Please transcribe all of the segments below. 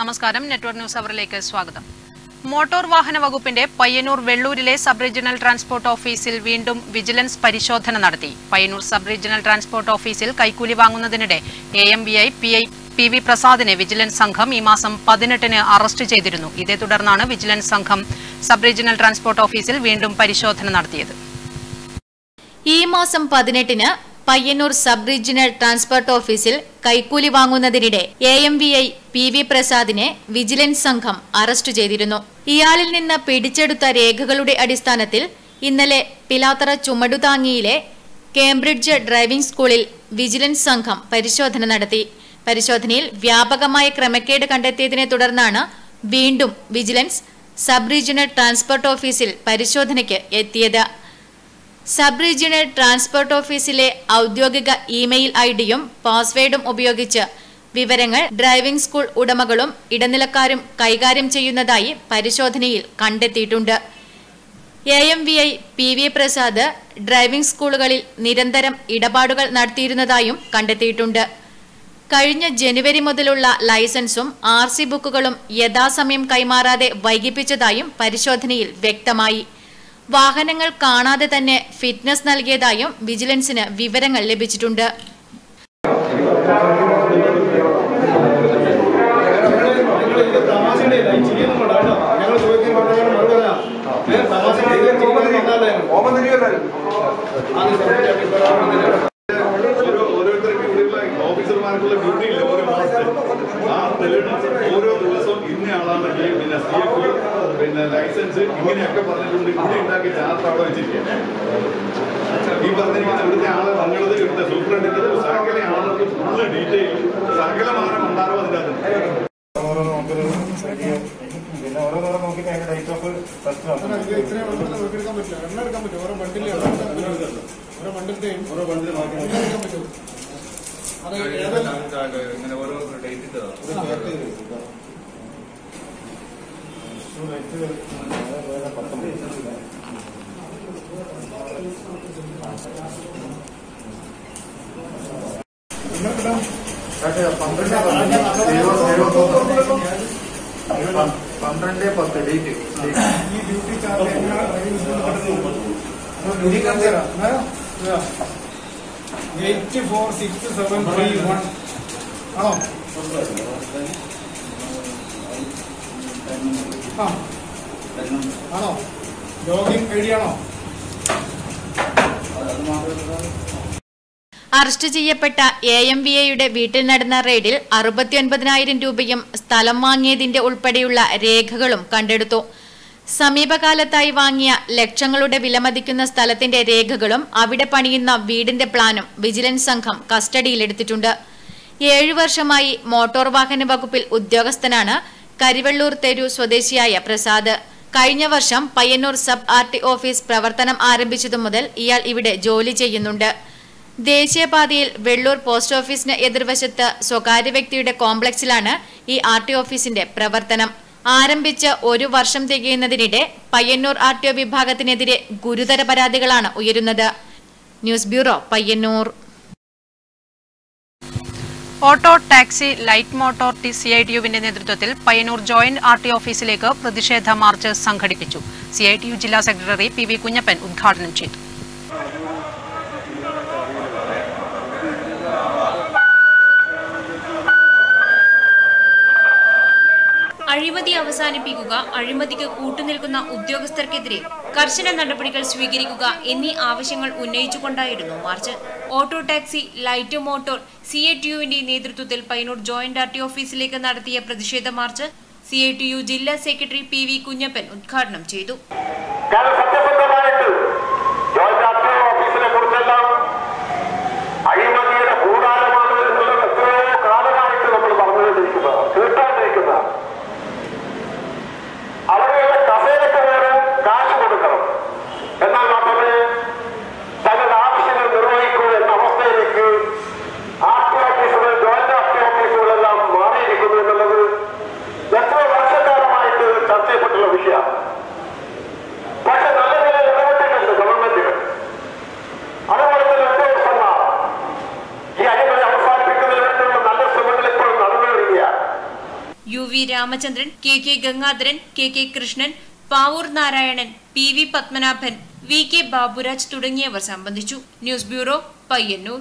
നമസ്കാരം network news അവറിലേക്ക് സ്വാഗതം motor വാഹന വകുപ്പിന്റെ പയ്യന്നൂർ വെള്ളൂരിലെ സബ് റീജിയണൽ ട്രാൻസ്പോർട്ട് ഓഫീസിൽ വീണ്ടും വിജിലൻസ് പരിശോധന നടത്തി പയ്യന്നൂർ സബ് റീജിയണൽ ട്രാൻസ്പോർട്ട് ഓഫീസിൽ കൈക്കൂലി വാങ്ങുന്നതിനിടെ A M B I P I P V പ്രസാദിനെ വിജിലൻസ് സംഘം ഈ മാസം പതിനെട്ടിന് അറസ്റ്റ് ചെയ്തിരുന്നു ഇതേ തുടർന്നാണ് വിജിലൻസ് സംഘം സബ് റീജിയണൽ ട്രാൻസ്പോർട്ട് ഓഫീസിൽ വീണ്ടും പരിശോധന നടത്തിയത് ഈ മാസം പതിനെട്ടിന് പയ്യന്നൂർ സബ് റീജിയണൽ ട്രാൻസ്പോർട്ട് ഓഫീസിൽ കൈക്കൂലി വാങ്ങുന്നതിനിടെ A M V I P V പ്രസാദിനെ വിജിലൻസ് സംഘം അറസ്റ്റ് ചെയ്തിരുന്നു ഇയാളിൽ നിന്ന് പിടിച്ചെടുത്ത രേഖകളുടെ അടിസ്ഥാനത്തിൽ ഇന്നലെ പിലാത്തറ ചുമടുതാങ്ങിയിലെ കേംബ്രിഡ്ജ് ഡ്രൈവിംഗ് സ്കൂളിൽ വിജിലൻസ് സംഘം പരിശോധന നടത്തി പരിശോധനയിൽ വ്യാപകമായ ക്രമക്കേട് കണ്ടെത്തിയതിനെ തുടർന്നാണ് വീണ്ടും വിജിലൻസ് സബ് റീജിയണൽ ട്രാൻസ്പോർട്ട് ഓഫീസിൽ പരിശോധനയ്ക്ക് എത്തിയത് സബ് റീജിയണൽ ട്രാൻസ്പോർട്ട് ഓഫീസിലെ ഔദ്യോഗിക ഇമെയിൽ ഐ ഡിയും പാസ്വേഡും ഉപയോഗിച്ച് വിവരങ്ങൾ ഡ്രൈവിംഗ് സ്കൂൾ ഉടമകളും ഇടനിലക്കാരും കൈകാര്യം ചെയ്യുന്നതായി പരിശോധനയിൽ കണ്ടെത്തിയിട്ടുണ്ട് A M V I P V Prasad driving സ്കൂളുകളിൽ നിരന്തരം ഇടപാടുകൾ നടത്തിയിരുന്നതായും കണ്ടെത്തിയിട്ടുണ്ട് കഴിഞ്ഞ ജനുവരി മുതലുള്ള ലൈസൻസും ആർ സി ബുക്കുകളും യഥാസമയം കൈമാറാതെ വൈകിപ്പിച്ചതായും പരിശോധനയിൽ വ്യക്തമായി വാഹനങ്ങൾ കാണാതെ തന്നെ ഫിറ്റ്നസ് നൽകിയതായും വിജിലൻസിന് വിവരങ്ങൾ ലഭിച്ചിട്ടുണ്ട് തമാശയുടെ ഈ ചിരിയൊന്നും വേണ്ട കേട്ടോ ഞങ്ങൾ ചോദിക്കും പറഞ്ഞാൽ മറുപടി തരാം. ഏ, തമാശയുടെ ഈ ചിരിയൊന്നും വന്നാലേ ഓരോ ഓരോരുത്തർക്കും ഇവിടെയുള്ള ഓഫീസർമാർക്കുള്ള ഡ്യൂട്ടി ഇല്ല ഓരോ മാസത്തെ ആ തെളിവിന് ഓരോ ദിവസവും ഇന്ന ആളാണ് ഈ പിന്നെ സി എഫ് പിന്നെ ലൈസൻസ് ഇങ്ങനെയൊക്കെ പറഞ്ഞിട്ടുണ്ട് ഇവിടെ ഉണ്ടാക്കി ചാർട്ട് അവിടെ വെച്ചിരിക്കുക ഈ പറഞ്ഞിരിക്കുന്ന ഇവിടുത്തെ ആള് വന്നത് ഇവിടുത്തെ സൂപ്രണ്ടിന്റെ സകല ആളുകൾക്ക് ഫുള്ള് ഡീറ്റെയിൽ സകലമായ ഉണ്ടാകും അതിൻ്റെ അകത്ത് ഓരോന്ന് നമുക്കൊരു ചെറിയ പിന്നെ ഓരോന്നോരോ നോക്കിയിട്ട് അതിന്റെ ഡേറ്റ് ഓഫ് ഫസ്റ്റ് ഇത് ഇത്രയും എളുപ്പത്തിൽ നോക്കിയെടുക്കാൻ പറ്റില്ല എണ്ണ എടുക്കാൻ പറ്റും ഓരോ ബണ്ടിലെ ഓരോ ബണ്ടിലത്തെയും ഓരോ ബണ്ടിൽ എടുക്കാൻ പറ്റും അത് ഏതെല്ലാം ഇങ്ങനെ ഓരോ ഡേറ്റ് പന്ത്രണ്ട് പത്ത് ഡേറ്റ് ഈ ഡ്യൂട്ടി ചാർജ് എങ്ങനെയാണ് ഡ്രൈവിംഗ് സ്കൂളിൽ ഡ്യൂട്ടി ചാർജ് തരാം eight four six seven three one ആണോ ആ ആണോ ലോഗിൻ ഐ ഡി ആണോ അറസ്റ്റ് ചെയ്യപ്പെട്ട എ എം വി എയുടെ വീട്ടിൽ നടന്ന റെയ്ഡിൽ അറുപത്തിയൊൻപതിനായിരം രൂപയും സ്ഥലം വാങ്ങിയതിന്റെ ഉൾപ്പെടെയുള്ള രേഖകളും കണ്ടെടുത്തു സമീപകാലത്തായി വാങ്ങിയ ലക്ഷങ്ങളുടെ വിലമതിക്കുന്ന സ്ഥലത്തിന്റെ രേഖകളും അവിടെ പണിയുന്ന വീടിന്റെ പ്ലാനും വിജിലൻസ് സംഘം കസ്റ്റഡിയിലെടുത്തിട്ടുണ്ട് ഏഴു വർഷമായി മോട്ടോർ വാഹന വകുപ്പിൽ ഉദ്യോഗസ്ഥനാണ് കരിവള്ളൂർ തെരു സ്വദേശിയായ പ്രസാദ് കഴിഞ്ഞ വർഷം Payyannur sub R T office പ്രവർത്തനം ആരംഭിച്ചതു മുതൽ ഇയാൾ ഇവിടെ ജോലി ചെയ്യുന്നുണ്ട് ദേശീയപാതയിൽ വെള്ളൂർ പോസ്റ്റ് ഓഫീസിന് എതിർവശത്ത് സ്വകാര്യ വ്യക്തിയുടെ കോംപ്ലക്സിലാണ് ഈ ആർ ടി ഓഫീസിന്റെ പ്രവർത്തനം ആരംഭിച്ച് ഒരു വർഷം തികയുന്നതിനിടെ പയ്യന്നൂർ ആർ ടി ഒ വിഭാഗത്തിനെതിരെ ഗുരുതര പരാതികളാണ് ഉയരുന്നത് news bureau Payyannur auto taxi light motor T C I T യുവിന്റെ നേതൃത്വത്തിൽ പയ്യന്നൂർ ജോയിന്റ് ആർ ടി ഓഫീസിലേക്ക് പ്രതിഷേധ മാർച്ച് സംഘടിപ്പിച്ചു സി ഐ ടി യു ജില്ലാ സെക്രട്ടറി പി വി കുഞ്ഞപ്പൻ ഉദ്ഘാടനം ചെയ്തു അഴിമതി അവസാനിപ്പിക്കുക അഴിമതിക്ക് കൂട്ടുനിൽക്കുന്ന ഉദ്യോഗസ്ഥർക്കെതിരെ കർശന നടപടികൾ സ്വീകരിക്കുക എന്നീ ആവശ്യങ്ങൾ ഉന്നയിച്ചുകൊണ്ടായിരുന്നു march auto taxi light motor C A T യുവിന്റെ നേതൃത്വത്തിൽ പയ്യന്നൂർ ജോയിന്റ് ആർ ടി ഓഫീസിലേക്ക് നടത്തിയ പ്രതിഷേധ march C A T U ജില്ലാ സെക്രട്ടറി പി വി കുഞ്ഞപ്പൻ ഉദ്ഘാടനം ചെയ്തു കാരണം സത്യസന്ധമായിട്ട് ജോയിന്റ് ആർ ടി ഓഫീസിനെ കുറിച്ചെല്ലാം അഴിമതിയുടെ കൂടാരമാണ് എന്നുള്ളത് എത്രയോ കാലമായിട്ട് നമ്മൾ പറഞ്ഞുകൊണ്ടിരിക്കുന്നത് കേട്ടാണ്ടിരിക്കുന്ന അവിടെയുള്ള കസേരക്ക് പോലും കാശ് കൊടുക്കണം എന്നാൽ മാത്രമേ തങ്ങളുടെ ആവശ്യങ്ങൾ നിർവഹിക്കൂ എന്ന അവസ്ഥയിലേക്ക് ആർ ടി ഓഫീസുകൾ ജോയിന്റ് ആർ ടി ഓഫീസുകളെല്ലാം മാറിയിരിക്കുന്നു എന്നുള്ളത് എത്രയോ വർഷക്കാലമായിട്ട് ചർച്ച ചെയ്യപ്പെട്ടുള്ള വിഷയമാണ് പക്ഷെ നല്ല Ramachandran K K Gangadharan K K Krishnan Pavoor Narayanan P V Padmanabhan V K Baburaj തുടങ്ങിയവർ സംബന്ധിച്ചു ന്യൂസ് ബ്യൂറോ പയ്യന്നൂർ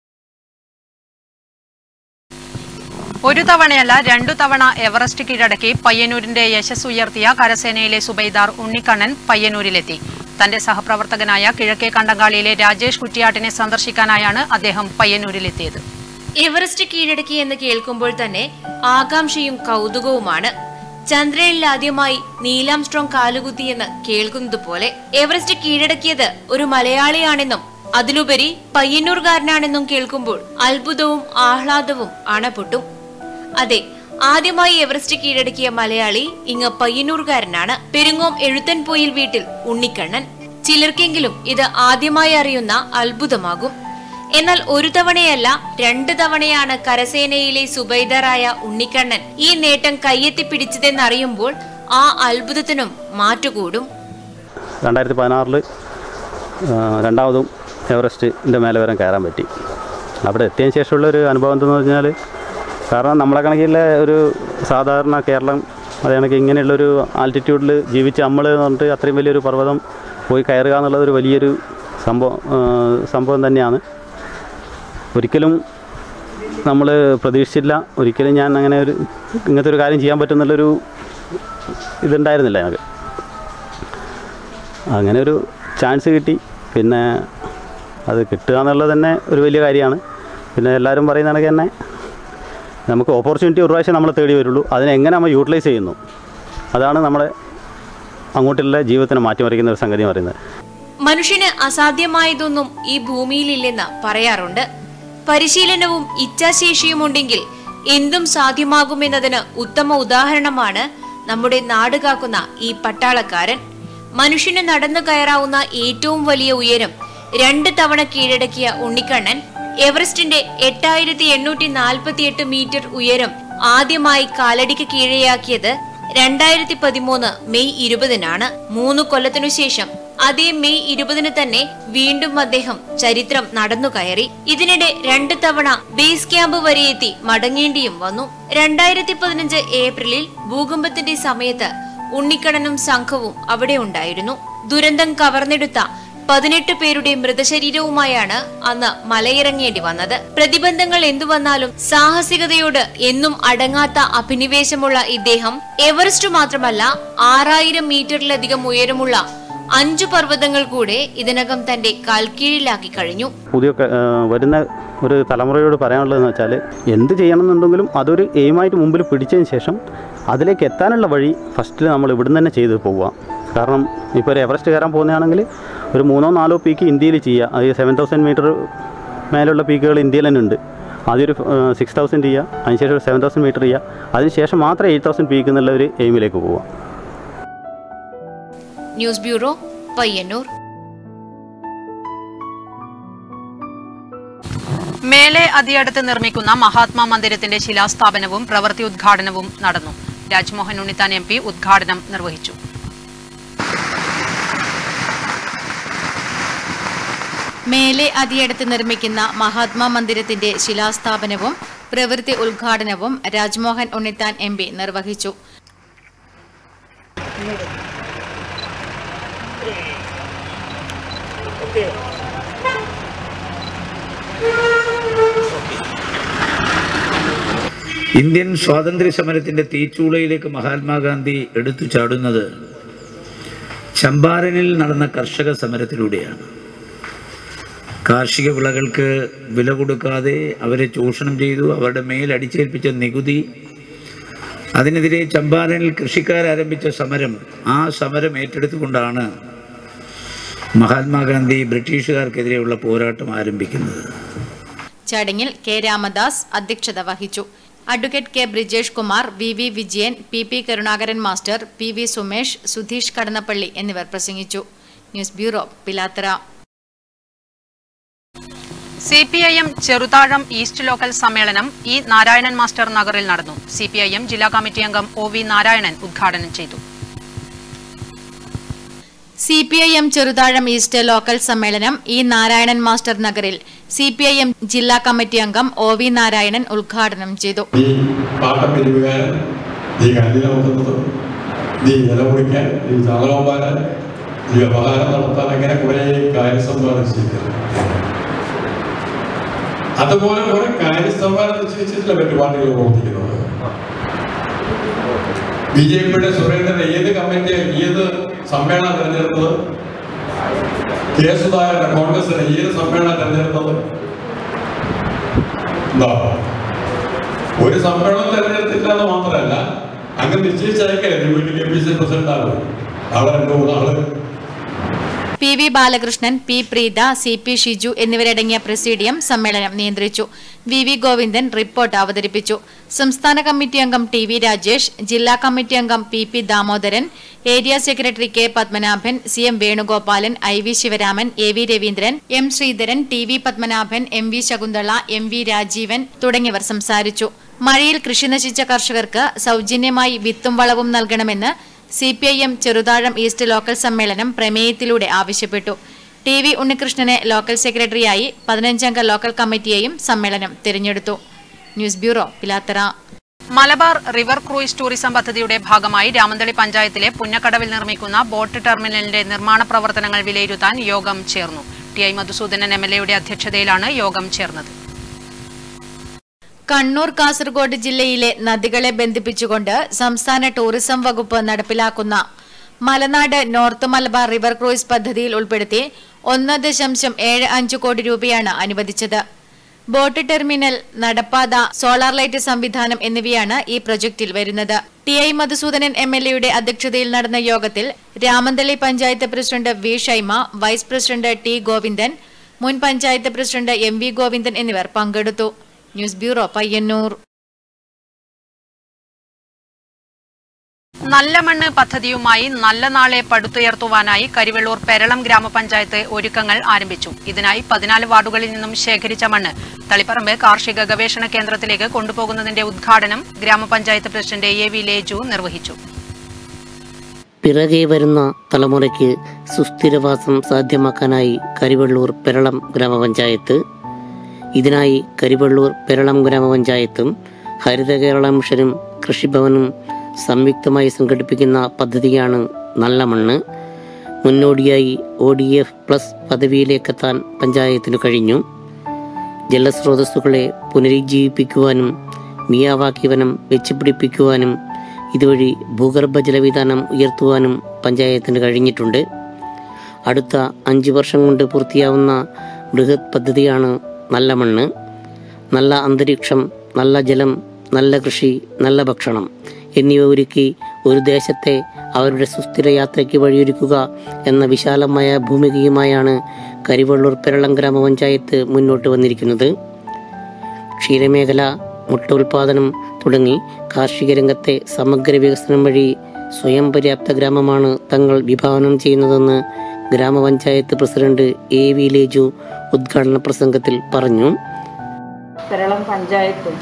ഒരു തവണയല്ല രണ്ടു തവണ എവറസ്റ്റ് കീഴടക്കി പയ്യന്നൂരിന്റെ യശസ് ഉയർത്തിയ കരസേനയിലെ സുബൈദാർ ഉണ്ണിക്കണ്ണൻ പയ്യന്നൂരിലെത്തി തന്റെ സഹപ്രവർത്തകനായ കിഴക്കേ കണ്ടങ്കാളിയിലെ രാജേഷ് കുറ്റിയാട്ടിനെ സന്ദർശിക്കാനായാണ് അദ്ദേഹം പയ്യന്നൂരിലെത്തിയത് എവറസ്റ്റ് കീഴടക്കി എന്ന് കേൾക്കുമ്പോൾ തന്നെ ആകാംക്ഷയും കൗതുകവുമാണ് ചന്ദ്രനിൽ ആദ്യമായി നീലാം സ്ട്രോങ് കാലുകുത്തിയെന്ന് കേൾക്കുന്നത് പോലെ എവറസ്റ്റ് കീഴടക്കിയത് ഒരു മലയാളിയാണെന്നും അതിലുപരി പയ്യന്നൂർകാരനാണെന്നും കേൾക്കുമ്പോൾ അത്ഭുതവും ആഹ്ലാദവും അണപൊട്ടും അതെ ആദ്യമായി എവറസ്റ്റ് കീഴടക്കിയ മലയാളി ഇങ്ങ് പയ്യന്നൂർകാരനാണ് പെരുങ്ങോം എഴുത്തൻപോയിൽ വീട്ടിൽ ഉണ്ണിക്കണ്ണൻ ചിലർക്കെങ്കിലും ഇത് ആദ്യമായി അറിയുന്ന അത്ഭുതമാകും എന്നാൽ ഒരു തവണയല്ല രണ്ട് തവണയാണ് കരസേനയിലെ സുബൈദറായ ഉണ്ണിക്കണ്ണൻ ഈ നേട്ടം കയ്യെത്തി പിടിച്ചതെന്നറിയുമ്പോൾ ആ അത്ഭുതത്തിനും മാറ്റുകൂടും രണ്ടായിരത്തി പതിനാറിൽ രണ്ടാമതും എവറസ്റ്റിൻ്റെ മേലെ വരെ കയറാൻ പറ്റി അവിടെ എത്തിയതിന് ശേഷമുള്ള ഒരു അനുഭവം എന്തെന്ന് പറഞ്ഞാൽ കാരണം നമ്മളെ കണക്കിലെ ഒരു സാധാരണ കേരളം അതേ കണക്ക് ഇങ്ങനെയുള്ളൊരു ആൾട്ടിറ്റ്യൂഡിൽ ജീവിച്ച നമ്മൾ എന്ന് പറഞ്ഞിട്ട് അത്രയും വലിയൊരു പർവ്വതം പോയി കയറുക എന്നുള്ളത് ഒരു വലിയൊരു സംഭവം ആ, സംഭവം തന്നെയാണ് ഒരിക്കലും നമ്മൾ പ്രതീക്ഷിച്ചില്ല ഒരിക്കലും ഞാൻ അങ്ങനെ ഒരു ഇങ്ങനത്തെ ഒരു കാര്യം ചെയ്യാൻ പറ്റുന്നുള്ളൊരു ഇതുണ്ടായിരുന്നില്ല ഞങ്ങൾക്ക് അങ്ങനെ ഒരു ചാൻസ് കിട്ടി പിന്നെ അത് കിട്ടുക എന്നുള്ളത് തന്നെ ഒരു വലിയ കാര്യമാണ് പിന്നെ എല്ലാവരും പറയുന്ന കണക്ക് തന്നെ നമുക്ക് ഓപ്പർച്യൂണിറ്റി ഒരു പ്രാവശ്യം നമ്മൾ തേടി വരുള്ളൂ അതിനെ എങ്ങനെ നമ്മൾ യൂട്ടിലൈസ് ചെയ്യുന്നു അതാണ് നമ്മുടെ അങ്ങോട്ടുള്ള ജീവിതത്തിനെ മാറ്റിമറിക്കുന്ന ഒരു സംഗതി എന്ന് പറയുന്നത് മനുഷ്യന് അസാധ്യമായതൊന്നും ഈ ഭൂമിയിലില്ലെന്ന് പറയാറുണ്ട് പരിശീലനവും ഇച്ഛാശേഷിയും ഉണ്ടെങ്കിൽ എന്തും സാധ്യമാകുമെന്നതിന് ഉത്തമ ഉദാഹരണമാണ് നമ്മുടെ നാട് കാക്കുന്ന ഈ പട്ടാളക്കാരൻ മനുഷ്യന് നടന്നു കയറാവുന്ന ഏറ്റവും വലിയ ഉയരം രണ്ട് തവണ കീഴടക്കിയ ഉണ്ണിക്കണ്ണൻ എവറസ്റ്റിന്റെ എട്ടായിരത്തി എണ്ണൂറ്റി നാൽപ്പത്തിയെട്ട് മീറ്റർ ഉയരം ആദ്യമായി കാലടിക്ക് കീഴെയാക്കിയത് രണ്ടായിരത്തി പതിമൂന്ന് മെയ് ഇരുപതിനാണ് മൂന്ന് കൊല്ലത്തിനു ശേഷം അതേ മെയ് ഇരുപതിന് തന്നെ വീണ്ടും അദ്ദേഹം ചരിത്രം നടന്നു കയറി ഇതിനിടെ രണ്ട് തവണ ബേസ് ക്യാമ്പ് വരെ എത്തി മടങ്ങേണ്ടിയും വന്നു രണ്ടായിരത്തി പതിനഞ്ച് ഏപ്രിലിൽ ഭൂകമ്പത്തിന്റെ സമയത്ത് ഉണ്ണിക്കണ്ണനും സംഘവും അവിടെ ഉണ്ടായിരുന്നു ദുരന്തം കവർന്നെടുത്ത പതിനെട്ട് പേരുടെ മൃതശരീരവുമായാണ് അന്ന് മലയിറങ്ങേണ്ടി വന്നത് പ്രതിബന്ധങ്ങൾ എന്തു വന്നാലും സാഹസികതയോട് എന്നും അടങ്ങാത്ത അഭിനിവേശമുള്ള ഇദ്ദേഹം എവറസ്റ്റ് മാത്രമല്ല ആറായിരം മീറ്ററിലധികം ഉയരമുള്ള അഞ്ചു പർവ്വതങ്ങൾ കൂടെ ഇതിനകം തന്റെ കാൽക്കീഴിലാക്കി കഴിഞ്ഞു പുതിയ ക- ആ, വരുന്ന ഒരു തലമുറയോട് പറയാനുള്ളതെന്ന് വെച്ചാൽ എന്ത് ചെയ്യണമെന്നുണ്ടെങ്കിലും അതൊരു എയിമായിട്ട് മുമ്പിൽ പിടിച്ചതിന് ശേഷം അതിലേക്ക് എത്താനുള്ള വഴി ഫസ്റ്റിൽ നമ്മൾ ഇവിടുന്ന് തന്നെ ചെയ്ത് പോവുക കാരണം ഇപ്പോൾ ഒരു എവറസ്റ്റ് കയറാൻ പോകുന്നതാണെങ്കിൽ ഒരു മൂന്നോ നാലോ പീക്ക് ഇന്ത്യയിൽ ചെയ്യുക അത് സെവൻ തൗസൻഡ് മീറ്റർ മേലുള്ള പീക്കുകൾ ഇന്ത്യയിൽ തന്നെ ഉണ്ട് ആദ്യം ഒരു സിക്സ് തൗസൻഡ് ചെയ്യുക അതിനുശേഷം ഒരു സെവൻ തൗസൻഡ് മീറ്റർ ചെയ്യുക അതിനുശേഷം മാത്രം എയ്റ്റ് തൗസൻഡ് പീക്ക് എന്നുള്ള ഒരു എയിമിലേക്ക് പോവുക ന്യൂസ് ബ്യൂറോ പയ്യന്നൂർ മേലെ അതിയടുത്ത് നിർമ്മിക്കുന്ന മഹാത്മാ മന്ദിരത്തിന്റെ ശിലാസ്ഥാപനവും പ്രവൃത്തി ഉദ്ഘാടനവും നടന്നു രാജ്മോഹൻ ഉണ്ണിത്താൻ എം പി ഉദ്ഘാടനം നിർവഹിച്ചു മേലെ അതിയടുത്ത് നിർമ്മിക്കുന്ന മഹാത്മാ മന്ദിരത്തിന്റെ ശിലാസ്ഥാപനവും പ്രവൃത്തി ഉദ്ഘാടനവും രാജ്മോഹൻ ഉണ്ണിത്താൻ എം പി നിർവഹിച്ചു ഇന്ത്യൻ സ്വാതന്ത്ര്യ സമരത്തിന്റെ തീച്ചൂളയിലേക്ക് മഹാത്മാഗാന്ധി എടുത്തു ചാടുന്നത് ചമ്പാരനിൽ നടന്ന കർഷക സമരത്തിലൂടെയാണ് കാർഷിക വിളകൾക്ക് വില കൊടുക്കാതെ അവരെ ചൂഷണം ചെയ്തു അവരുടെ മേൽ അടിച്ചേൽപ്പിച്ച നികുതി അതിനെതിരെ ചമ്പാരനിൽ കൃഷിക്കാർ ആരംഭിച്ച സമരം ആ സമരം ഏറ്റെടുത്തുകൊണ്ടാണ് മഹാത്മാഗാന്ധി ബ്രിട്ടീഷുകാർക്കെതിരെയുള്ള പോരാട്ടം ആരംഭിക്കുന്നത് ചടങ്ങിൽ കെ രാമദാസ് അധ്യക്ഷത വഹിച്ചു advocate K Brijesh Kumar V V Vijayan P P Karunakaran master P V Sumesh Sudheesh Kadannappally എന്നിവർ പ്രസംഗിച്ചു news bureau Pilathara C P I M Cheruthazham east local സമ്മേളനം ഇ നാരായണൻ മാസ്റ്റർ നഗറിൽ നടന്നു സി പി ഐ എം ജില്ലാ കമ്മിറ്റി അംഗം ഒ വി നാരായണൻ ഉദ്ഘാടനം ചെയ്തു C P I M Cheruthazham east local സമ്മേളനം ഇ നാരായണൻ മാസ്റ്റർ നഗറിൽ സി പി ഐ എം ജില്ലാ കമ്മിറ്റി അംഗം ഒ വി നാരായണൻ ഉദ്ഘാടനം ചെയ്തു പാട്ടപ്പിരിവുകാരൻ ഈ കല്ലിനെ വെക്കുന്നത് ഈ ഇല കുടിക്കാൻ ഈ ചാണകം പാരാൻ ഈ വ്യവഹാരം നടത്താൻ അങ്ങനെ കുറേ കാര്യസംഭാവന ചെയ്തിട്ടുണ്ട് അതുപോലെ കുറെ കാര്യസംഭാവന നിശ്ചയിച്ചിട്ടുള്ള പരിപാടികൾ പ്രവർത്തിക്കുന്നത് ബി ജെ പിയുടെ സുരേന്ദ്രൻ ഏത് കമ്മിറ്റി ഏത് സമ്മേളനം തെരഞ്ഞെടുത്തത് കെ സുധാകരന്റെ കോൺഗ്രസിന് ഏത് സമ്മേളനം തെരഞ്ഞെടുത്തത് എന്താ ഒരു സമ്മേളനം തെരഞ്ഞെടുത്തില്ല എന്ന് മാത്രമല്ല അങ്ങ് നിശ്ചയിച്ചയക്കല്ലേ നീ വീട്ടിൽ കെ പി സി പ്രസിഡന്റ് ആകും നാളെ രണ്ട് മൂന്നാള് P V Balakrishnan P Preetha C P Shiju എന്നിവരടങ്ങിയ പ്രസിഡിയം സമ്മേളനം നിയന്ത്രിച്ചു വി വി ഗോവിന്ദൻ റിപ്പോർട്ട് അവതരിപ്പിച്ചു സംസ്ഥാന കമ്മിറ്റി അംഗം ടി വി രാജേഷ് ജില്ലാ കമ്മിറ്റി അംഗം P P Damodaran area secretary K Padmanabhan C M Venugopalan I V Sivaraman A V Raveendran M Sreedharan T V Padmanabhan M V Shakuntala M V Rajeevan തുടങ്ങിയവർ സംസാരിച്ചു മഴയിൽ കൃഷി നശിച്ച കർഷകർക്ക് സൗജന്യമായി വിത്തും വളവും നൽകണമെന്ന് C P I M Cheruthazham east local സമ്മേളനം പ്രമേയത്തിലൂടെ ആവശ്യപ്പെട്ടു ടി വി ഉണ്ണികൃഷ്ണനെ ലോക്കൽ സെക്രട്ടറിയായി പതിനഞ്ചംഗ ലോക്കൽ കമ്മിറ്റിയെയും സമ്മേളനം തിരഞ്ഞെടുത്തു news bureau Pilathara Malabar river cruise tourism പദ്ധതിയുടെ ഭാഗമായി രാമന്തളി പഞ്ചായത്തിലെ പുന്നക്കടവിൽ നിർമ്മിക്കുന്ന ബോട്ട് ടെർമിനലിന്റെ നിർമ്മാണ പ്രവർത്തനങ്ങൾ വിലയിരുത്താൻ യോഗം ചേർന്നു T I Madhusoodanan M L എയുടെ അധ്യക്ഷതയിലാണ് യോഗം ചേർന്നത് കണ്ണൂർ കാസർഗോഡ് ജില്ലയിലെ നദികളെ ബന്ധിപ്പിച്ചുകൊണ്ട് സംസ്ഥാന ടൂറിസം വകുപ്പ് നടപ്പിലാക്കുന്ന Malanad north Malabar river cruise പദ്ധതിയിൽ ഉൾപ്പെടുത്തി ഒന്ന് ദശാംശം ഏഴ് അഞ്ച് കോടി രൂപയാണ് അനുവദിച്ചത് ബോട്ട് ടെർമിനൽ നടപ്പാത സോളാർ ലൈറ്റ് സംവിധാനം എന്നിവയാണ് ഈ പ്രൊജക്ടിൽ വരുന്നത് T I Madhusoodanan M L എയുടെ അധ്യക്ഷതയിൽ നടന്ന യോഗത്തിൽ Ramanthali panchayat president V Shaima vice president T Govindan മുൻ panchayat president M V Govindan എന്നിവർ പങ്കെടുത്തു ന്യൂസ് ബ്യൂറോ പയ്യന്നൂർ നല്ല മണ്ണ് പദ്ധതിയുമായി നല്ല നാളെ പടുത്തുയർത്തുവാനായി കരിവെള്ളൂർ പെരളം ഗ്രാമപഞ്ചായത്ത് ഒരുക്കങ്ങൾ ആരംഭിച്ചു ഇതിനായി പതിനാല് വാർഡുകളിൽ നിന്നും ശേഖരിച്ച മണ്ണ് തളിപ്പറമ്പ് കാർഷിക ഗവേഷണ കേന്ദ്രത്തിലേക്ക് കൊണ്ടുപോകുന്നതിന്റെ ഉദ്ഘാടനം ഗ്രാമപഞ്ചായത്ത് പ്രസിഡന്റ് എ വി ലേജു നിർവഹിച്ചു പിറകെ വരുന്ന തലമുറയ്ക്ക് സുസ്ഥിരവാസം സാധ്യമാക്കാനായി കരിവെള്ളൂർ പെരളം ഗ്രാമപഞ്ചായത്ത് ഇതിനായി കരിവെള്ളൂർ പെരളം ഗ്രാമപഞ്ചായത്തും ഹരിത കേരള മിഷനും കൃഷിഭവനും സംയുക്തമായി സംഘടിപ്പിക്കുന്ന പദ്ധതിയാണ് നല്ല മണ്ണ് മുന്നോടിയായി ഒ ഡി എഫ് പ്ലസ് പദവിയിലേക്കെത്താൻ പഞ്ചായത്തിന് കഴിഞ്ഞു ജലസ്രോതസ്സുകളെ പുനരുജ്ജീവിപ്പിക്കുവാനും മിയാവാക്കി വനം വെച്ചുപിടിപ്പിക്കുവാനും ഇതുവഴി ഭൂഗർഭ ജലവിധാനം ഉയർത്തുവാനും പഞ്ചായത്തിന് കഴിഞ്ഞിട്ടുണ്ട് അടുത്ത അഞ്ച് വർഷം കൊണ്ട് പൂർത്തിയാവുന്ന ബൃഹത് പദ്ധതിയാണ് നല്ല മണ്ണ് നല്ല അന്തരീക്ഷം നല്ല ജലം നല്ല കൃഷി നല്ല ഭക്ഷണം എന്നിവ ഒരുക്കി ഒരു ദേശത്തെ അവരുടെ സുസ്ഥിര യാത്രയ്ക്ക് വഴിയൊരുക്കുക എന്ന വിശാലമായ ഭൂമികയുമായാണ് കരിവള്ളൂർ പെരളം ഗ്രാമപഞ്ചായത്ത് മുന്നോട്ട് വന്നിരിക്കുന്നത് ക്ഷീരമേഖല മുട്ട ഉൽപാദനം തുടങ്ങി കാർഷിക രംഗത്തെ സമഗ്ര വികസനം വഴി സ്വയം പര്യാപ്ത ഗ്രാമമാണ് തങ്ങൾ വിഭാവനം ചെയ്യുന്നതെന്ന് ഗ്രാമപഞ്ചായത്ത് പ്രസിഡന്റ് എ വി ലേജു ഉദ്ഘാടന പ്രസംഗത്തിൽ പറഞ്ഞു പെരളം പഞ്ചായത്തും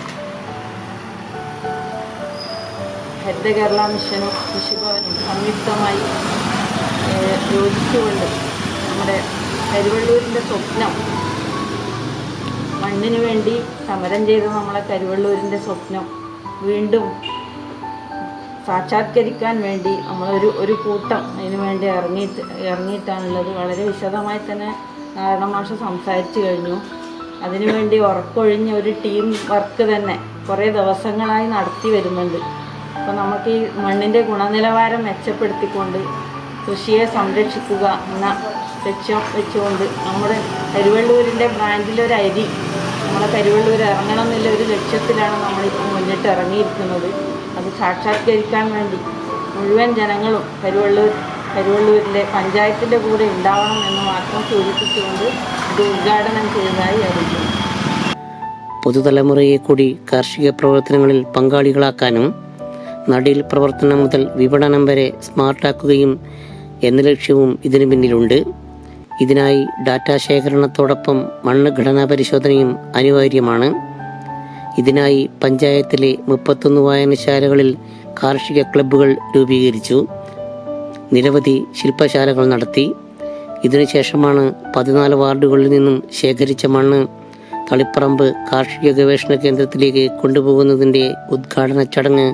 ഹരിത കേരള മിഷനും കൃഷിഭവനും സംയുക്തമായി ഏഹ്, യോജിച്ചുകൊണ്ട് നമ്മുടെ കരുവള്ളൂരിൻ്റെ സ്വപ്നം മണ്ണിന് വേണ്ടി സമരം ചെയ്ത നമ്മളെ കരുവള്ളൂരിൻ്റെ സ്വപ്നം വീണ്ടും സാക്ഷാത്കരിക്കാൻ വേണ്ടി നമ്മളൊരു ഒരു കൂട്ടം അതിന് വേണ്ടി ഇറങ്ങിയിട്ട് ഇറങ്ങിയിട്ടാണുള്ളത് വളരെ വിശദമായി തന്നെ നാരായണ മാഷ് സംസാരിച്ചു കഴിഞ്ഞു അതിനുവേണ്ടി ഉറക്കൊഴിഞ്ഞ ഒരു ടീം വർക്ക് തന്നെ കുറേ ദിവസങ്ങളായി നടത്തി വരുന്നുണ്ട് അപ്പോൾ നമുക്ക് ഈ മണ്ണിൻ്റെ ഗുണനിലവാരം മെച്ചപ്പെടുത്തിക്കൊണ്ട് കൃഷിയെ സംരക്ഷിക്കുക എന്ന ലക്ഷ്യം വെച്ചുകൊണ്ട് നമ്മുടെ കരുവള്ളൂരിൻ്റെ ബ്രാൻഡിലൊരു അരി നമ്മളെ കരുവള്ളൂർ ഇറങ്ങണം എന്നുള്ള ഒരു ലക്ഷ്യത്തിലാണ് നമ്മളിപ്പോൾ മുന്നിട്ട് ഇറങ്ങിയിരിക്കുന്നത് അത് സാക്ഷാത്കരിക്കാൻ വേണ്ടി മുഴുവൻ ജനങ്ങളും കരുവള്ളൂർ കരുവള്ളൂരിലെ പഞ്ചായത്തിൻ്റെ കൂടെ ഉണ്ടാവണം എന്ന് മാത്രം സൂചിപ്പിച്ചുകൊണ്ട് ഇത് ഉദ്ഘാടനം ചെയ്തതായി അറിയിക്കുന്നു പുതുതലമുറയെ കൂടി കാർഷിക പ്രവർത്തനങ്ങളിൽ പങ്കാളികളാക്കാനും നടീൽ പ്രവർത്തനം മുതൽ വിപണനം വരെ സ്മാർട്ടാക്കുകയും എന്ന ലക്ഷ്യവും ഇതിനു പിന്നിലുണ്ട് ഇതിനായി ഡാറ്റ ശേഖരണത്തോടൊപ്പം മണ്ണ് ഘടനാ പരിശോധനയും അനിവാര്യമാണ് ഇതിനായി പഞ്ചായത്തിലെ മുപ്പത്തൊന്ന് വായനശാലകളിൽ കാർഷിക ക്ലബ്ബുകൾ രൂപീകരിച്ചു നിരവധി ശില്പശാലകൾ നടത്തി ഇതിനുശേഷമാണ് പതിനാല് വാർഡുകളിൽ നിന്നും ശേഖരിച്ച മണ്ണ് തളിപ്പറമ്പ് കാർഷിക ഗവേഷണ കേന്ദ്രത്തിലേക്ക് കൊണ്ടുപോകുന്നതിൻ്റെ ഉദ്ഘാടന ചടങ്ങ്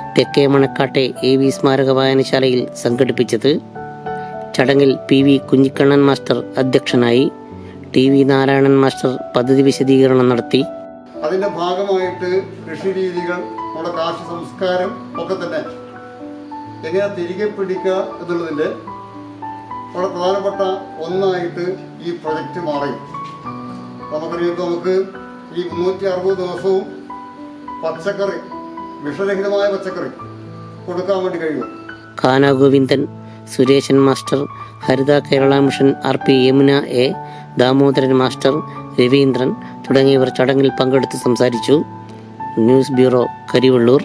തെക്കേ മണക്കാട്ടെ എ വി സ്മാരക വായനശാലയിൽ സംഘടിപ്പിച്ചത് ചടങ്ങിൽ പി വി കുഞ്ഞിക്കണ്ണൻ മാസ്റ്റർ അധ്യക്ഷനായി ടി വി നാരായണൻ മാസ്റ്റർ പദ്ധതി വിശദീകരണം നടത്തി അതിന്റെ ഭാഗമായിട്ട് കൃഷി രീതികൾ നമ്മുടെ കാർഷിക സംസ്കാരം ഒക്കെ തന്നെ എങ്ങനെ തിരികെ പിടിക്കുക എന്നുള്ളതിന്റെ വളരെ പ്രധാനപ്പെട്ട ഒന്നായിട്ട് ഈ പ്രൊജക്റ്റ് മാറി നമുക്കറിയാം ഇപ്പൊ നമുക്ക് ഈ മുന്നൂറ്റി അറുപത് ദിവസവും പച്ചക്കറി വിഷരഹിതമായ പച്ചക്കറി കൊടുക്കാൻ വേണ്ടി കഴിയും കാന Govindan Suresan master Haritha Kerala mission R P Yamuna A Damodaran master Raveendran തുടങ്ങിയവർ ചടങ്ങിൽ പങ്കെടുത്ത് സംസാരിച്ചു ന്യൂസ് ബ്യൂറോ കരിവള്ളൂർ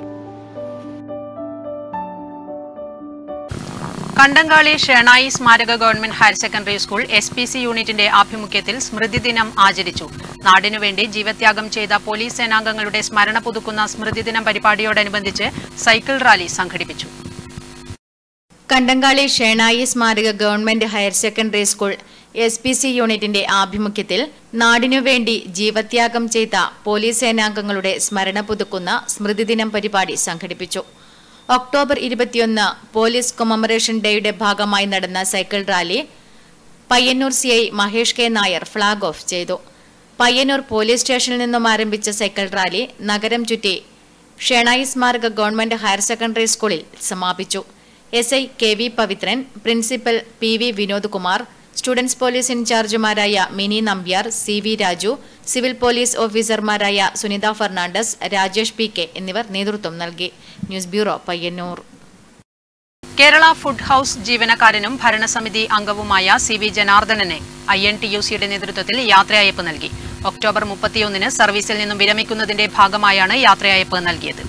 കണ്ടങ്കാളി ഷെണായി സ്മാരക government higher secondary school S P C യൂണിറ്റിന്റെ ആഭിമുഖ്യത്തിൽ സ്മൃതി ദിനം ആചരിച്ചു നാടിനുവേണ്ടി ജീവത്യാഗം ചെയ്ത പോലീസ് സേനാംഗങ്ങളുടെ സ്മരണ പുതുക്കുന്ന സ്മൃതി ദിനം പരിപാടിയോടനുബന്ധിച്ച് സൈക്കിൾ റാലി സംഘടിപ്പിച്ചു കണ്ടങ്കാളി ഷേണായി സ്മാരക government higher secondary school S P C യൂണിറ്റിന്റെ ആഭിമുഖ്യത്തിൽ നാടിനുവേണ്ടി ജീവത്യാഗം ചെയ്ത പോലീസ് സേനാംഗങ്ങളുടെ സ്മരണ പുതുക്കുന്ന സ്മൃതിദിനം പരിപാടി സംഘടിപ്പിച്ചു ഒക്ടോബർ ഇരുപത്തിയൊന്ന് പോലീസ് കൊമമറേഷൻ ഡേയുടെ ഭാഗമായി നടന്ന cycle rally Payyanur C I Mahesh K Nair flag off ചെയ്തു പയ്യന്നൂർ പോലീസ് സ്റ്റേഷനിൽ നിന്നും ആരംഭിച്ച സൈക്കിൾ റാലി നഗരം ചുറ്റി ഷെണായി സ്മാരക ഗവൺമെന്റ് ഹയർ സെക്കൻഡറി സ്കൂളിൽ സമാപിച്ചു S I K V Pavithran principal P V Vinod Kumar students police ഇൻചാർജുമാരായ Mini Nambiar C V Raju civil police ഓഫീസർമാരായ സുനിത ഫെർണാണ്ടസ് രാജേഷ് പി കെ എന്നിവർ നേതൃത്വം നൽകി news bureau Payyanur Kerala food house ജീവനക്കാരനും ഭരണസമിതി അംഗവുമായ സി വി ജനാർദ്ദനനെ ഐ എൻ ടി യു സിയുടെ നേതൃത്വത്തിൽ യാത്രയയപ്പ് നൽകി ഒക്ടോബർ മുപ്പത്തിയൊന്നിന് സർവീസിൽ നിന്നും വിരമിക്കുന്നതിന്റെ ഭാഗമായാണ് യാത്രയയപ്പ് നൽകിയത്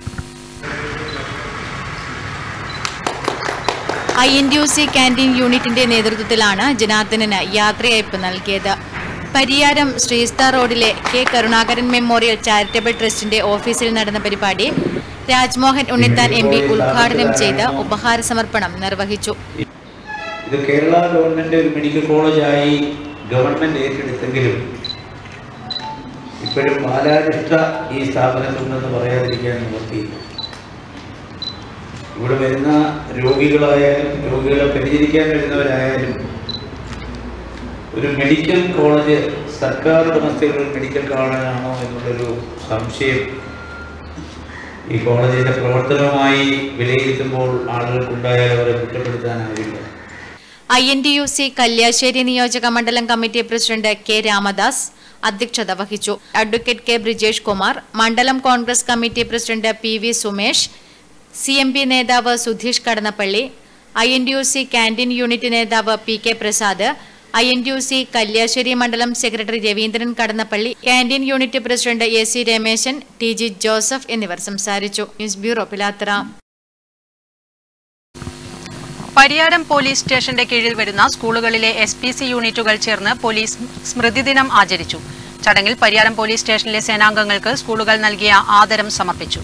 I N D U C canteen യൂണിറ്റിന്റെ നേതൃത്വത്തിലാണ് ജനാർദ്ദനന് യാത്രയയപ്പ് നൽകിയത് പരിയാരം ശ്രീസ്ത റോഡിലെ കെ കരുണാകരൻ മെമ്മോറിയൽ ചാരിറ്റബിൾ ട്രസ്റ്റിന്റെ ഓഫീസിൽ നടന്ന പരിപാടി രാജ്മോഹൻ ഉണ്ണിത്താൻ എം പി ഉദ്ഘാടനം ചെയ്ത് ഉപഹാര സമർപ്പണം നിർവഹിച്ചു ഇത് കേരള ഗവൺമെൻറ് ഒരു മെഡിക്കൽ കോളേജായി ഗവൺമെൻറ് ഏറ്റെടുത്തെങ്കിലും ഇപ്പോഴും ബാലാരിഷ്ട ഈ സ്ഥാപനത്തുണ്ടെന്ന് പറയാതിരിക്കാൻ നിവർത്തിയില്ല ഇവിടെ വരുന്ന രോഗികളായാലും രോഗികളെ പരിചരിക്കാൻ വരുന്നവരായാലും ഒരു മെഡിക്കൽ കോളേജ് സർക്കാർ ഉടമസ്ഥയുള്ള ഒരു മെഡിക്കൽ കോളേജാണോ എന്നുള്ളൊരു സംശയം ഈ കോളേജിന്റെ പ്രവർത്തനവുമായി വിലയിരുത്തുമ്പോൾ ആളുകൾക്കുണ്ടായാൽ അവരെ കുറ്റപ്പെടുത്താനാവില്ല I N D U C Kalliasseri നിയോജക മണ്ഡലം കമ്മിറ്റി പ്രസിഡന്റ് കെ രാമദാസ് അധ്യക്ഷത വഹിച്ചു അഡ്വക്കേറ്റ് കെ ബ്രിജേഷ് കുമാർ മണ്ഡലം Congress committee president P V Sumesh C M P നേതാവ് Sudheesh Kadannappally I N D U C canteen unit നേതാവ് P K Prasad I N D U C Kalliasseri മണ്ഡലം secretary Raveendran Kadannappally canteen unit president A C Rameshan T G Joseph എന്നിവർ സംസാരിച്ചു news bureau Pilathara Pariyaram police സ്റ്റേഷന്റെ കീഴിൽ വരുന്ന സ്കൂളുകളിലെ S P C യൂണിറ്റുകൾ ചേർന്ന് പോലീസ് സ്മൃതിദിനം ആചരിച്ചു ചടങ്ങിൽ പരിയാരം പോലീസ് സ്റ്റേഷനിലെ സേനാംഗങ്ങൾക്ക് സ്കൂളുകൾ നൽകിയ ആദരം സമർപ്പിച്ചു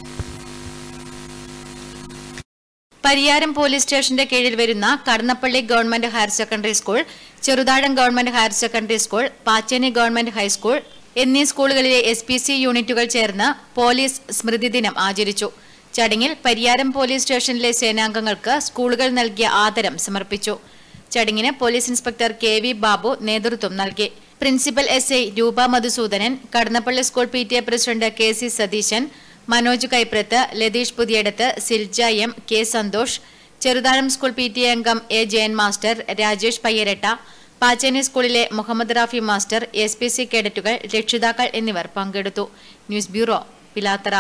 പരിയാരം പോലീസ് സ്റ്റേഷന്റെ കീഴിൽ വരുന്ന Kadannappally government higher secondary school Cheruthazham government higher secondary school Pacheni government high school എന്നീ സ്കൂളുകളിലെ എസ് പി സി യൂണിറ്റുകൾ ചേർന്ന് പോലീസ് സ്മൃതി ദിനം ആചരിച്ചു ചടങ്ങിൽ പരിയാരം പോലീസ് സ്റ്റേഷനിലെ സേനാംഗങ്ങൾക്ക് സ്കൂളുകൾ നൽകിയ ആദരം സമർപ്പിച്ചു ചടങ്ങിന് police inspector K V Babu നേതൃത്വം നൽകി principal S I Roopa Madhusoodanan Kadannappally school P T A president K C Satheesan Manoj Kaiprath Latheesh Puthiyadath Silja M K Santhosh Cheruthazham school P T A അംഗം എ ജയൻ മാസ്റ്റർ രാജേഷ് പയ്യരട്ട പാച്ചേനി സ്കൂളിലെ Muhammad Rafi master S P C കേഡറ്റുകൾ രക്ഷിതാക്കൾ എന്നിവർ പങ്കെടുത്തു ന്യൂസ് ബ്യൂറോ പിലാത്തറ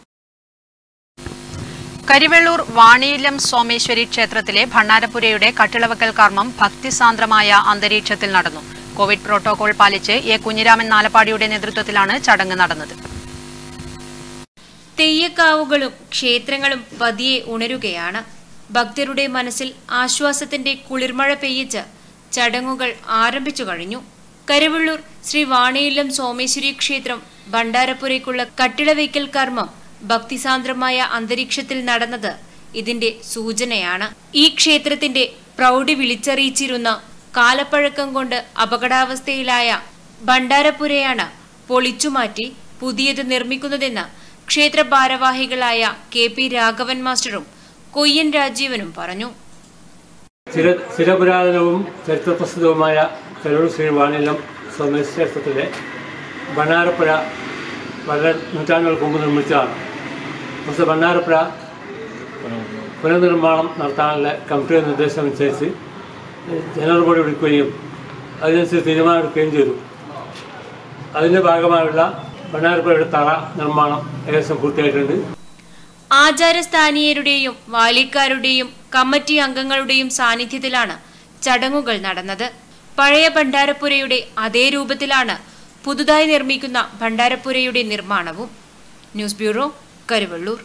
കരിവെള്ളൂർ വാണിയിലം സോമേശ്വരി ക്ഷേത്രത്തിലെ ഭണ്ണാരപ്പുരയുടെ കട്ടിളവക്കൽ കർമ്മം ഭക്തിസാന്ദ്രമായ അന്തരീക്ഷത്തിൽ നടന്നു കോവിഡ് പ്രോട്ടോകോൾ പാലിച്ച് എ കുഞ്ഞിരാമൻ നാലപ്പാടിയുടെ നേതൃത്വത്തിലാണ് ചടങ്ങ് നടന്നത് തെയ്യക്കാവുകളും ക്ഷേത്രങ്ങളും പതിയെ ഉണരുകയാണ് ഭക്തരുടെ മനസ്സിൽ ആശ്വാസത്തിന്റെ കുളിർമഴ പെയ്യിച്ച് ചടങ്ങുകൾ ആരംഭിച്ചു കഴിഞ്ഞു കരുവള്ളൂർ ശ്രീ വാണിയില്ലം സോമേശ്വരി ക്ഷേത്രം ഭണ്ഡാരപ്പുരയ്ക്കുള്ള കട്ടിളവയ്ക്കൽ കർമ്മം ഭക്തിസാന്ദ്രമായ അന്തരീക്ഷത്തിൽ നടന്നത് ഇതിന്റെ സൂചനയാണ് ഈ ക്ഷേത്രത്തിന്റെ പ്രൗഢി വിളിച്ചറിയിച്ചിരുന്ന കാലപ്പഴക്കം കൊണ്ട് അപകടാവസ്ഥയിലായ ഭണ്ഡാരപ്പുരയാണ് പൊളിച്ചുമാറ്റി പുതിയത് നിർമ്മിക്കുന്നതെന്ന് ക്ഷേത്ര ഭാരവാഹികളായ കെ പി രാഘവൻ മാസ്റ്ററും കൊയ്യൻ രാജീവനും പറഞ്ഞു ചിര ചിരപുരാതനവും ചരിത്രപ്രസിദ്ധവുമായ കരൂർ ശ്രീ വാണിലം സ്വാമി ക്ഷേത്രത്തിലെ ബണ്ണാരപ്പുഴ വളരെ നൂറ്റാണ്ടുകൾക്ക് മുമ്പ് നിർമ്മിച്ചതാണ് പക്ഷേ ബണ്ണാരപ്പുഴ പുനർനിർമ്മാണം നടത്താനുള്ള കമ്മിറ്റിയുടെ നിർദ്ദേശം അനുസരിച്ച് ജനറൽ ബോഡി വിളിക്കുകയും അതിനനുസരിച്ച് തീരുമാനമെടുക്കുകയും ചെയ്തു അതിൻ്റെ ഭാഗമായുള്ള ബണ്ണാരപ്പുഴയുടെ തറ നിർമ്മാണം ഏകദേശം പൂർത്തിയായിട്ടുണ്ട് ആചാരസ്ഥാനീയരുടെയും വാലിക്കാരുടെയും കമ്മിറ്റി അംഗങ്ങളുടെയും സാന്നിധ്യത്തിലാണ് ചടങ്ങുകൾ നടന്നത് പഴയ ഭണ്ഡാരപ്പുരയുടെ അതേ രൂപത്തിലാണ് പുതുതായി നിർമ്മിക്കുന്ന ഭണ്ഡാരപ്പുരയുടെ നിർമ്മാണവും ന്യൂസ് ബ്യൂറോ കരുവള്ളൂർ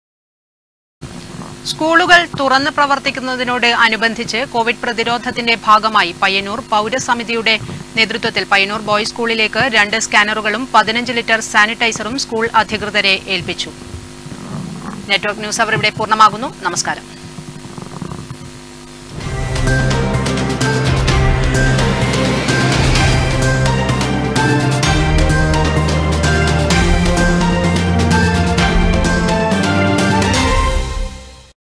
സ്കൂളുകൾ തുറന്ന് പ്രവർത്തിക്കുന്നതിനോട് അനുബന്ധിച്ച് കോവിഡ് പ്രതിരോധത്തിന്റെ ഭാഗമായി പയ്യന്നൂർ പൗരസമിതിയുടെ നേതൃത്വത്തിൽ പയ്യന്നൂർ ബോയ്സ് സ്കൂളിലേക്ക് രണ്ട് സ്കാനറുകളും പതിനഞ്ച് ലിറ്റർ സാനിറ്റൈസറും സ്കൂൾ അധികൃതരെ ഏൽപ്പിച്ചു നെറ്റ്വർക്ക് ന്യൂസ് അവർ ഇവിടെ പൂർണ്ണമാകുന്നു നമസ്കാരം